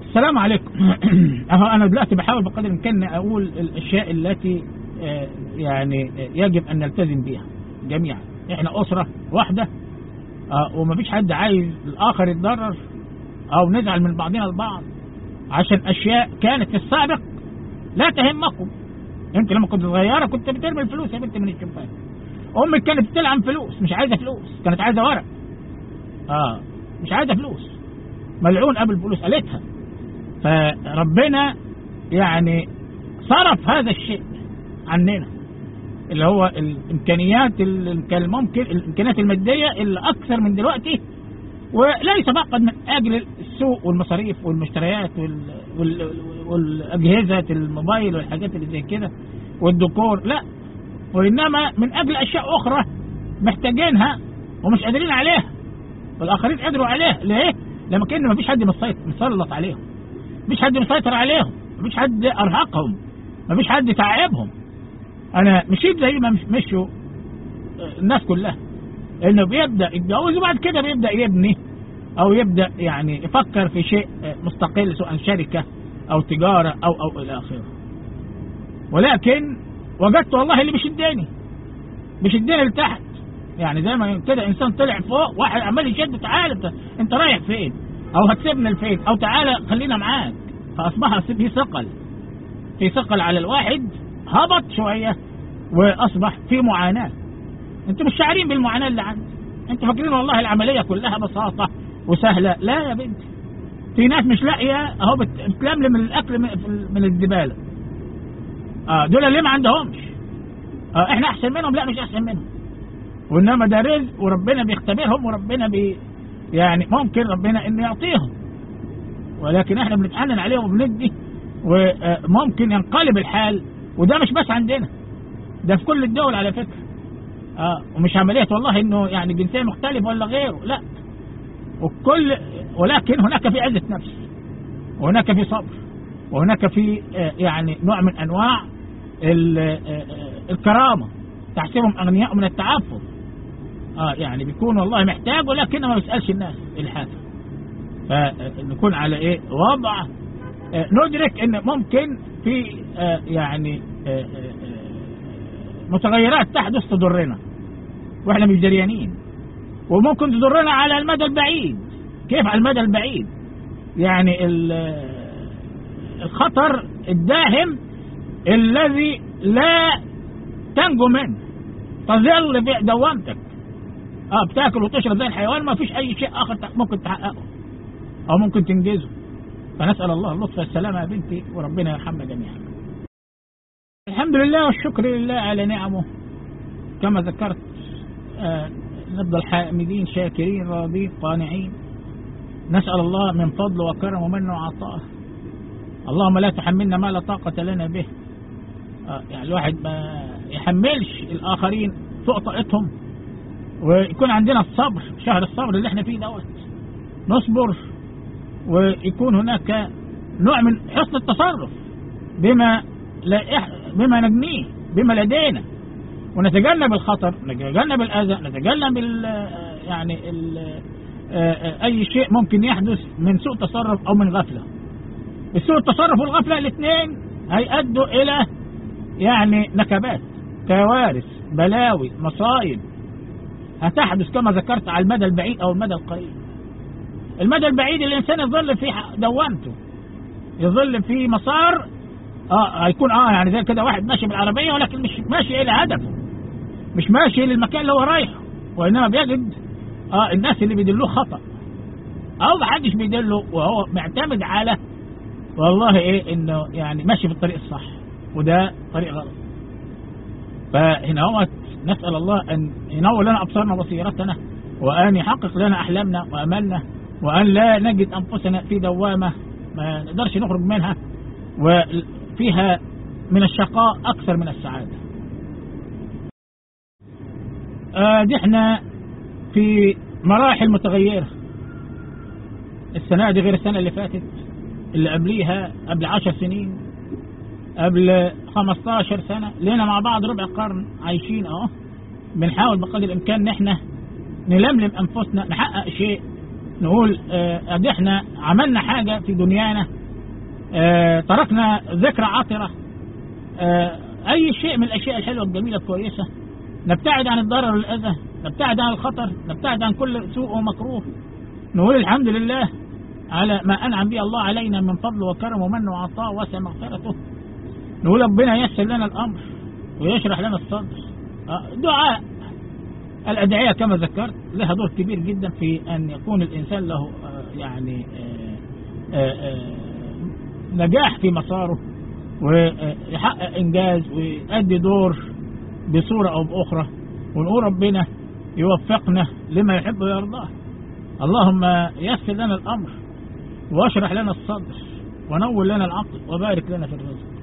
السلام عليكم اهو انا دلوقتي بحاول بقدر الامكان اقول الاشياء التي آه، يعني آه، يجب ان نلتزم بها جميعا احنا اسره واحده آه، ومفيش حد عايز الاخر يتضرر او نزعل من بعضنا البعض عشان اشياء كانت في السابق لا تهمكم انت لما كنت صغيره كنت بترمي الفلوس يا بنت من الشباك امك كانت بتلعب فلوس مش عايزه فلوس كانت عايزه ورق اه مش عايزه فلوس ملعون قبل الفلوس قالتها فربنا يعني صرف هذا الشيء عننا اللي هو الامكانيات اللي كان ممكن الامكانيات الماديه اللي اكثر من دلوقتي وليس فقط من اجل السوق والمصاريف والمشتريات وال... وال... والاجهزه الموبايل والحاجات اللي زي كده والديكور لا وانما من اجل اشياء اخرى محتاجينها ومش قادرين عليها والاخرين قدروا عليها ليه؟ لما كان ما فيش حد مسيطر مسلط عليهم مفيش حد مسيطر عليهم مفيش حد ارهقهم مفيش حد تعبهم انا مشيت زي ما مشوا الناس كلها انه بيبدا يتجوز وبعد كده بيبدا يبني او يبدا يعني يفكر في شيء مستقل سواء شركه او تجاره او او الى اخره ولكن وجدت والله اللي بيشدني بيشدني لتحت يعني زي ما كده انسان طلع فوق واحد عمال يشد تعالى انت انت رايح فين او هتسيبنا لفين او تعالى خلينا معاك فاصبح في ثقل في ثقل على الواحد هبط شويه واصبح في معاناه انتوا مش شاعرين بالمعاناه اللي عندي انتوا فاكرين والله العمليه كلها بساطه وسهله لا يا بنتي في ناس مش لاقيه اهو بتلملم الاكل من الزباله اه دول ليه ما عندهمش اه احنا احسن منهم لا مش احسن منهم وانما ده رزق وربنا بيختبرهم وربنا بي يعني ممكن ربنا انه يعطيهم ولكن احنا بنتعنن عليهم وبندي وممكن ينقلب الحال وده مش بس عندنا ده في كل الدول على فكره اه ومش عمليه والله انه يعني جنسيه مختلف ولا غيره لا وكل ولكن هناك في عزه نفس وهناك في صبر وهناك في آه يعني نوع من انواع آه الكرامه تحسبهم اغنياء من التعفف اه يعني بيكون والله محتاج ولكن ما بيسالش الناس الحاجه فنكون على ايه وضع آه ندرك ان ممكن في آه يعني آه متغيرات تحدث تضرنا واحنا مش دريانين وممكن تضرنا على المدى البعيد كيف على المدى البعيد يعني الخطر الداهم الذي لا تنجو منه تظل في دوامتك اه بتاكل وتشرب زي الحيوان ما فيش اي شيء اخر ممكن تحققه او ممكن تنجزه فنسال الله اللطف والسلامه يا بنتي وربنا يرحمنا جميعا الحمد لله والشكر لله على نعمه كما ذكرت آه نفضل حامدين شاكرين راضين قانعين نسأل الله من فضله وكرمه ومنه وعطائه اللهم لا تحملنا ما لا طاقة لنا به آه يعني الواحد ما يحملش الآخرين فوق طاقتهم ويكون عندنا الصبر شهر الصبر اللي احنا فيه دوت نصبر ويكون هناك نوع من حسن التصرف بما لا بما نجنيه بما لدينا ونتجنب الخطر نتجنب الاذى نتجنب ال يعني ال اي شيء ممكن يحدث من سوء تصرف او من غفله السوء التصرف والغفله الاثنين هيؤدوا الى يعني نكبات كوارث بلاوي مصايب هتحدث كما ذكرت على المدى البعيد او المدى القريب المدى البعيد الانسان يظل في دوامته يظل في مسار اه هيكون اه يعني زي كده واحد ماشي بالعربيه ولكن مش ماشي الى هدفه مش ماشي للمكان اللي هو رايحه وانما بيجد اه الناس اللي بيدلوه خطا او محدش بيدله وهو معتمد على والله ايه انه يعني ماشي في الطريق الصح وده طريق غلط فهنا هو نسال الله ان ينور لنا ابصارنا وبصيرتنا وان يحقق لنا احلامنا واملنا وان لا نجد انفسنا في دوامه ما نقدرش نخرج منها وفيها من الشقاء اكثر من السعاده آه دي احنا في مراحل متغيره السنه دي غير السنه اللي فاتت اللي قبليها قبل عشر سنين قبل 15 سنة لنا مع بعض ربع قرن عايشين اهو بنحاول بقدر الامكان ان احنا نلملم انفسنا نحقق شيء نقول اه احنا عملنا حاجة في دنيانا آه تركنا ذكرى عطرة آه أي شيء من الأشياء الحلوة الجميلة الكويسة نبتعد عن الضرر والأذى نبتعد عن الخطر نبتعد عن كل سوء ومكروه نقول الحمد لله على ما أنعم به الله علينا من فضل وكرم ومن وعطاء واسع مغفرته نقول ربنا ييسر لنا الأمر ويشرح لنا الصدر دعاء الأدعية كما ذكرت لها دور كبير جدا في أن يكون الإنسان له يعني نجاح في مساره ويحقق إنجاز ويؤدي دور بصورة أو بأخرى ونقول ربنا يوفقنا لما يحب ويرضاه اللهم يسر لنا الأمر واشرح لنا الصدر ونور لنا العقل وبارك لنا في الرزق